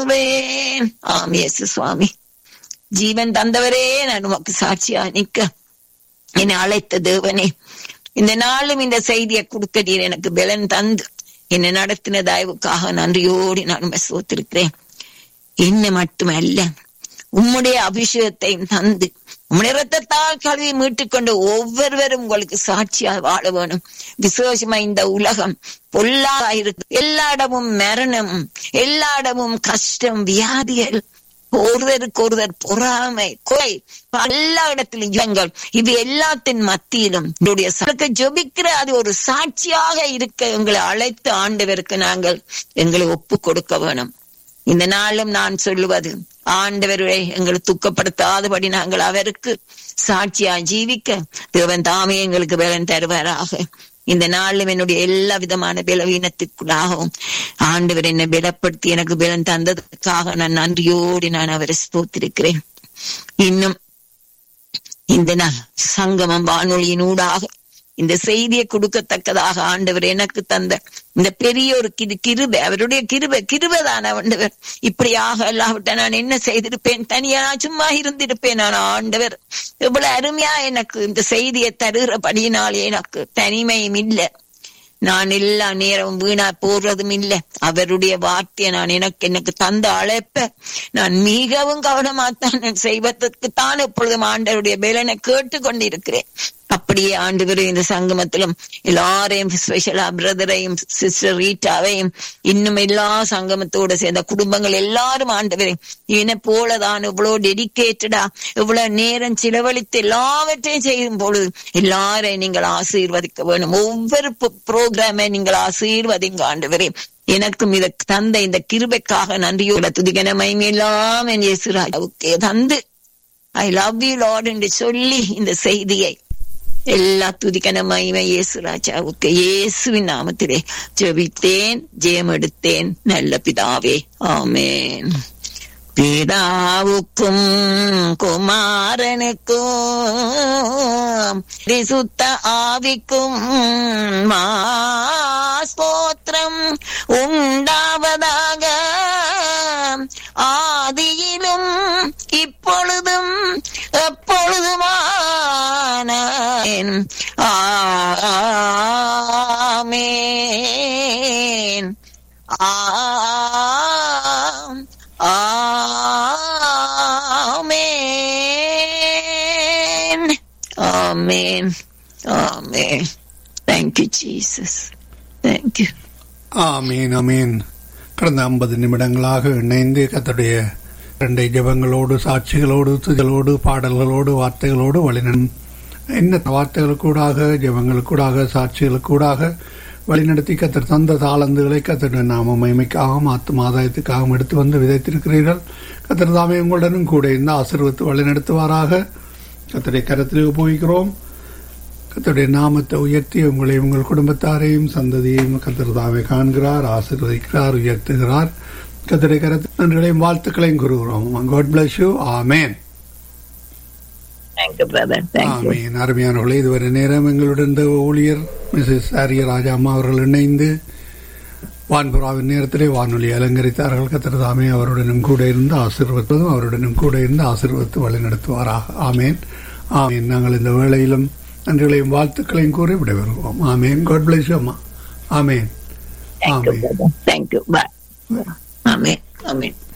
சொல்வேன் ஆம் இயேசு சுவாமி ஜீவன் தந்தவரே நான் உமக்கு சாட்சியா நிக்க என்னை அழைத்த தேவனே இந்த நாளும் இந்த செய்தியை கொடுக்க எனக்கு பலன் தந்து என்னை நடத்தின தயவுக்காக நன்றியோடு நான் உண்மை சோத்திருக்கிறேன் என்ன மட்டுமல்ல உம்முடைய அபிஷேகத்தை தந்து உம்முடைய ரத்தத்தால் கழுவி மீட்டுக் கொண்டு ஒவ்வொருவரும் உங்களுக்கு சாட்சியா வாழ வேணும் விசேஷமா இந்த உலகம் பொல்லாதா இருக்கு எல்லா இடமும் மரணம் எல்லா இடமும் கஷ்டம் வியாதிகள் ஒருவருக்கு ஒருவர் பொறாமை கொலை எல்லா இடத்திலும் யுகங்கள் இது எல்லாத்தின் மத்தியிலும் என்னுடைய சரக்கு ஜொபிக்கிற அது ஒரு சாட்சியாக இருக்க எங்களை அழைத்து ஆண்டவருக்கு நாங்கள் எங்களை ஒப்பு கொடுக்க வேணும் இந்த நாளும் நான் சொல்லுவது ஆண்டவரை எங்களை துக்கப்படுத்தாதபடி நாங்கள் அவருக்கு சாட்சியா ஜீவிக்க தேவன் தாமே எங்களுக்கு பலன் தருவாராக இந்த நாளிலும் என்னுடைய எல்லா விதமான பலவீனத்துக்குள்ளாகவும் ஆண்டவர் என்னை பலப்படுத்தி எனக்கு பலன் தந்ததுக்காக நான் நன்றியோடு நான் அவரை ஸ்தோத்திருக்கிறேன் இன்னும் இந்த நாள் சங்கமம் வானொலியின் ஊடாக இந்த செய்தியை கொடுக்கத்தக்கதாக ஆண்டவர் எனக்கு தந்த இந்த பெரிய ஒரு கிரு கிருபை அவருடைய கிருபை கிருபைதான் ஆண்டவர் இப்படியாக அல்லாவிட்ட நான் என்ன செய்திருப்பேன் தனியா நான் சும்மா இருந்திருப்பேன் நான் ஆண்டவர் இவ்வளவு அருமையா எனக்கு இந்த செய்தியை தருகிறபடியினால் எனக்கு தனிமையும் இல்லை நான் எல்லா நேரமும் வீணா போடுறதும் இல்லை அவருடைய வார்த்தையை நான் எனக்கு எனக்கு தந்த அழைப்ப நான் மிகவும் கவனமாத்தான் செய்வதற்கு தான் எப்பொழுதும் ஆண்டவருடைய பலனை கேட்டு கொண்டிருக்கிறேன் அப்படியே ஆண்டு இந்த சங்கமத்திலும் எல்லாரையும் ஸ்பெஷலா பிரதரையும் சிஸ்டர் ரீட்டாவையும் இன்னும் எல்லா சங்கமத்தோட சேர்ந்த குடும்பங்கள் எல்லாரும் ஆண்டவரை இவனை போலதான் இவ்வளவு டெடிக்கேட்டடா இவ்வளவு நேரம் செலவழித்து எல்லாவற்றையும் செய்யும் பொழுது எல்லாரையும் நீங்கள் ஆசீர்வதிக்க வேணும் ஒவ்வொரு ப்ரோக்ராமை நீங்கள் ஆசீர்வதிங்க ஆண்டவரே எனக்கும் இத தந்த இந்த கிருபைக்காக நன்றியோட துதிகன மைமெல்லாம் என் இயேசுராஜாவுக்கே தந்து ஐ லவ் யூ லார்ட் என்று சொல்லி இந்த செய்தியை எல்லா துதிக்கன மகிமை இயேசு ராஜாவுக்கு இயேசுவின் நாமத்திலே ஜெபித்தேன் ஜெயம் எடுத்தேன் நல்ல பிதாவே ஆமேன் பிதாவுக்கும் குமாரனுக்கும் சுத்த ஆவிக்கும் மாஸ்தோத்திரம் உண்டாவதாக ஆதியிலும் இப்பொழுதும் எப்பொழுதுமான ஆமேன் ஆம் ஆமேன் ஆமேன் ஆமேன் தேங்க்யூ ஜீசஸ் தேங்க்யூ ஆமீன் அமீன் கடந்த ஐம்பது நிமிடங்களாக இணைந்து கத்தடைய இரண்டை ஜபங்களோடு சாட்சிகளோடு துதிகளோடு பாடல்களோடு வார்த்தைகளோடு வழிநன் என்ன வார்த்தைகளுக்கூடாக ஜபங்களுக்கூடாக சாட்சிகளுக்கூடாக வழிநடத்தி கத்தர் தந்த தாளந்துகளை கத்தருடைய நாம மகிமைக்காகவும் ஆத்தும ஆதாயத்துக்காகவும் எடுத்து வந்து விதைத்திருக்கிறீர்கள் கத்தர் தாமே உங்களுடனும் கூட இந்த ஆசீர்வத்து வழிநடத்துவாராக கத்தருடைய கரத்தில் உபயோகிக்கிறோம் கத்தருடைய நாமத்தை உயர்த்தி உங்களை உங்கள் குடும்பத்தாரையும் சந்ததியையும் கத்தர் தாமே காண்கிறார் ஆசீர்வதிக்கிறார் உயர்த்துகிறார் கத்தருடைய கரத்து நன்றிகளையும் வாழ்த்துக்களையும் கூறுகிறோம் காட் பிளஸ் யூ ஆமேன் தேங்க்யூ பிரதர் தேங்க்யூ ஆமீன் அருமையானவர்களே இதுவரை நேரம் எங்களுடன் இந்த ஊழியர் மிஸ்ஸஸ் ஆரிய ராஜா அம்மா அவர்கள் இணைந்து வான்புறாவின் நேரத்திலே வானொலி அலங்கரித்தார்கள் கத்திரதாமே அவருடனும் கூட இருந்து ஆசீர்வத்துவதும் அவருடனும் கூட இருந்து ஆசீர்வத்து வழிநடத்துவாராக ஆமேன் ஆமேன் நாங்கள் இந்த வேளையிலும் நன்றிகளையும் வாழ்த்துக்களையும் கூறி விடைபெறுவோம் ஆமேன் காட் பிளஸ் அம்மா ஆமேன் தேங்க்யூ ஆமேன் பிரதர் தேங்க்யூ பாய் ஆமேன் ஆமேன்